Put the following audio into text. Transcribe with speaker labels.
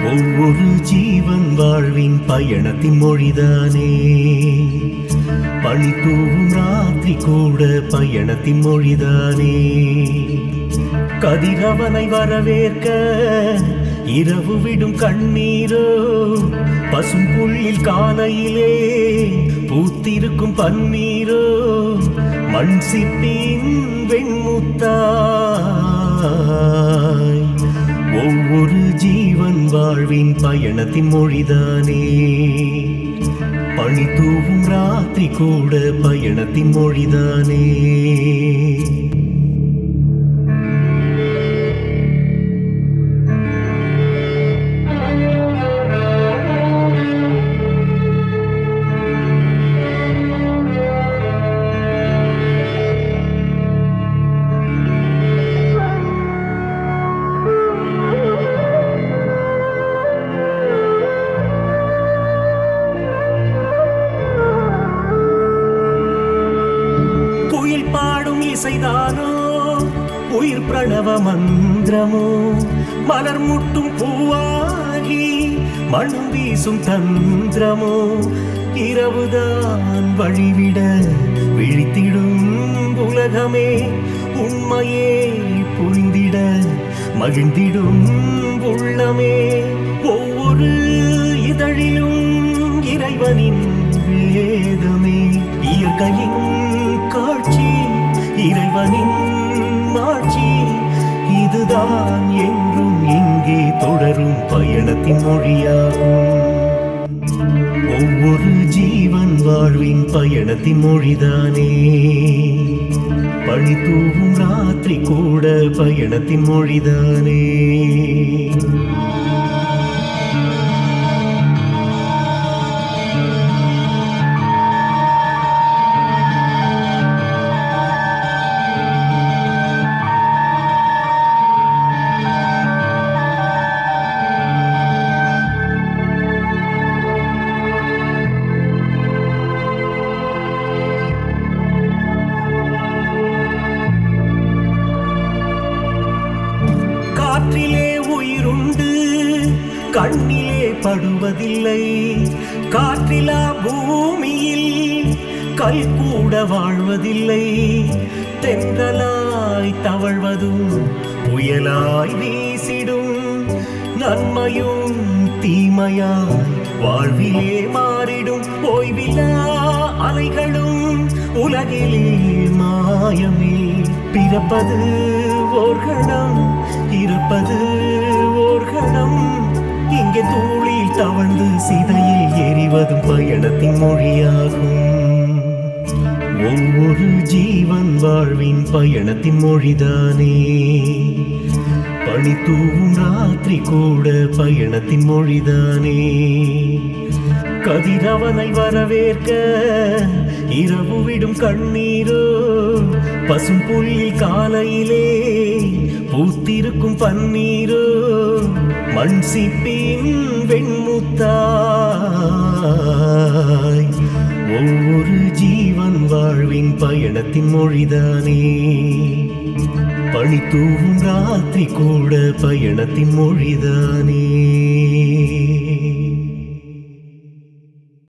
Speaker 1: ஒவ்வொரு ஜீவன் வாழ்வின் பயணத்தின் மொழிதானே பனி தூவும் ராத்திரி கூட பயணத்தின் மொழிதானே கதிரவனை வரவேற்க இரவு விடும் கண்ணீரோ பசும் புள்ளில் காலையிலே பூத்திருக்கும் பன்னீரோ மண் சிப்பின் வெண்முத்தாய் ஒவ்வொரு ஜீவன் வாழ்வின் பயணத்தின் மொழிதானே பனி தூவும் ராத்திரி கூட பயணத்தின் மொழிதானே குயில் பாடும் இசைதானோ உயிர் பிரணவ மந்திரமோ மலர் முட்டும் பூவாகி மண்ணும் வீசும் தந்திரமோ இரவுதான் வழிவிட விழித்திடும் உலகமே உண்மையே புரிந்திட மகிழ்ந்திடும் உள்ளமே ஒவ்வொரு இதழிலும் இறைவனின் வேதமே இயற்கையின் காட்சி இறைவனின் மாட்சி இதுதான் என்றும் இங்கே தொடரும் பயணத்தின் மொழியாகும் ஒவ்வொரு ஜீவன் வாழ்வின் பயணத்தின் மொழிதானே பனி தூவும் ராத்திரி கூட பயணத்தின் மொழிதானே காற்றிலே உயிருண்டு கண்ணிலே படுவதில்லை காற்றிலா பூமியில் கல் கூட வாழ்வதில்லை தென்றலாய் தவழ்வதும் புயலாய் வீசிடும் நன்மையும் தீமையாய் வாழ்விலே மாறிடும் ஓய்வில்லா அலைகளும் உலகிலே மாயமே பிறப்பது ஓர் கணம் இருப்பது ஓர் கணம் இங்கே தூளில் தவழ்ந்து சிதையில் எரிவதும் பயணத்தின் மொழியாகும் ஒவ்வொரு ஜீவன் வாழ்வின் பயணத்தின் மொழிதானே பனி தூவும் ராத்திரி கூட பயணத்தின் மொழிதானே கதிரவனை வரவேற்க இரவு விடும் கண்ணீரோ பசும் புள்ளில் காலையிலே பூத்திருக்கும் பன்னீரோ மண் சிப்பின் வெண்முத்தாய் ஒவ்வொரு ஜீவன் வாழ்வின் பயணத்தின் மொழிதானே பனி தூவும் ராத்திரி கூட பயணத்தின் மொழிதானே